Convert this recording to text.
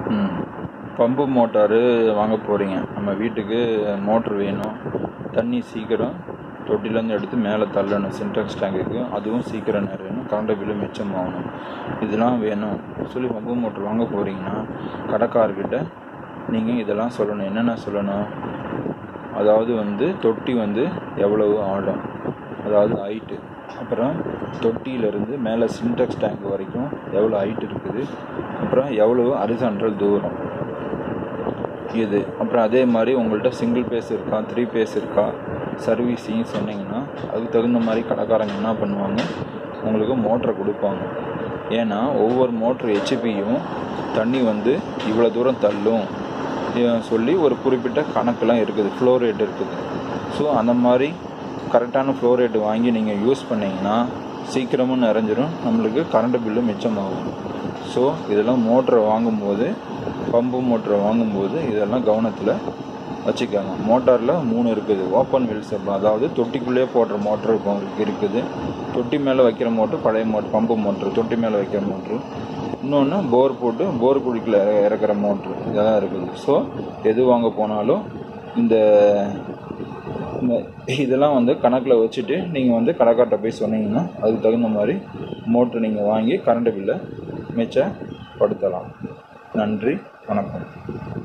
ம் pump motor வாங்க போகிறீங்க நம்ம வீட்டுக்கு மோட்ரு வேணும் தண்ணி சீக்கிரம் தொட்டிலேருந்து எடுத்து மேலே தள்ளணும் சின்டெக்ஸ் டேங்குக்கு அதுவும் சீக்கிரம் நிறையணும் கரண்ட் பில்லு மிச்சமாகணும் இதெல்லாம் வேணும் சொல்லி பம்பு மோட்ரு வாங்க போகிறீங்கன்னா கடைக்காரர்கிட்ட நீங்கள் இதெல்லாம் சொல்லணும் என்னென்ன சொல்லணும் அதாவது வந்து தொட்டி வந்து எவ்வளவு ஆழம் அதாவது ஹைட்டு அப்புறம் தொட்டியிலேருந்து மேலே சின்டெக்ஸ் டேங்க் வரைக்கும் எவ்வளோ ஹைட் இருக்குது அப்புறம் எவ்வளவு அரிசான்ட்ரல் தூரம் இது அப்புறம் அதே மாதிரி உங்கள்கிட்ட சிங்கிள் பேஸ் இருக்கா த்ரீ பேஸ் இருக்கா சர்வீஸிங் சொன்னீங்கன்னா அதுக்கு தகுந்த மாதிரி கடைக்காரங்க என்ன பண்ணுவாங்க உங்களுக்கு மோட்டரை கொடுப்பாங்க ஏன்னா ஒவ்வொரு மோட்ரு ஹெச்பியும் தண்ணி வந்து இவ்வளோ தூரம் தள்ளும் இ- சொல்லி ஒரு குறிப்பிட்ட கணக்கெலாம் இருக்குது ஃப்ளோ ரேட் இருக்குது ஸோ அந்த மாதிரி கரெக்டான ஃப்ளோ ரேட் வாங்கி நீங்கள் யூஸ் பண்ணீங்கன்னா சீக்கிரமும் நிறைஞ்சிரும் நம்மளுக்கு கரண்ட் பில்லு மிச்சமாகும் ஸோ இதெல்லாம் மோட்டரை வாங்கும்போது பம்பு மோட்டரை வாங்கும்போது இதெல்லாம் கவனத்தில் வச்சுக்கோங்க மோட்டாரில் மூணு இருக்குது ஓப்பன் வீல்ஸ் அதாவது தொட்டிக்குள்ளேயே போடுற மோட்டர் இருக்குது தொட்டி மேலே வைக்கிற மோட்ரு பழைய மோட்ரு பம்பு மோட்ரு தொட்டி மேலே வைக்கிற மோட்ரு இன்னொன்று போர் போட்டு போர் குழிக்குள்ள இற- இறக்குற மோட்ரு இதெல்லாம் இருக்குது ஸோ எது வாங்க போனாலும் இந்த இந்த இதெல்லாம் வந்து கணக்கில் வச்சுட்டு நீங்கள் வந்து கடைக்கார்ட்ட போய் சொன்னீங்கன்னா அதுக்கு தகுந்த மாதிரி மோட்ரு நீங்கள் வாங்கி கரண்ட் பில்லை மிச்சப்படுத்தலாம் நன்றி வணக்கம்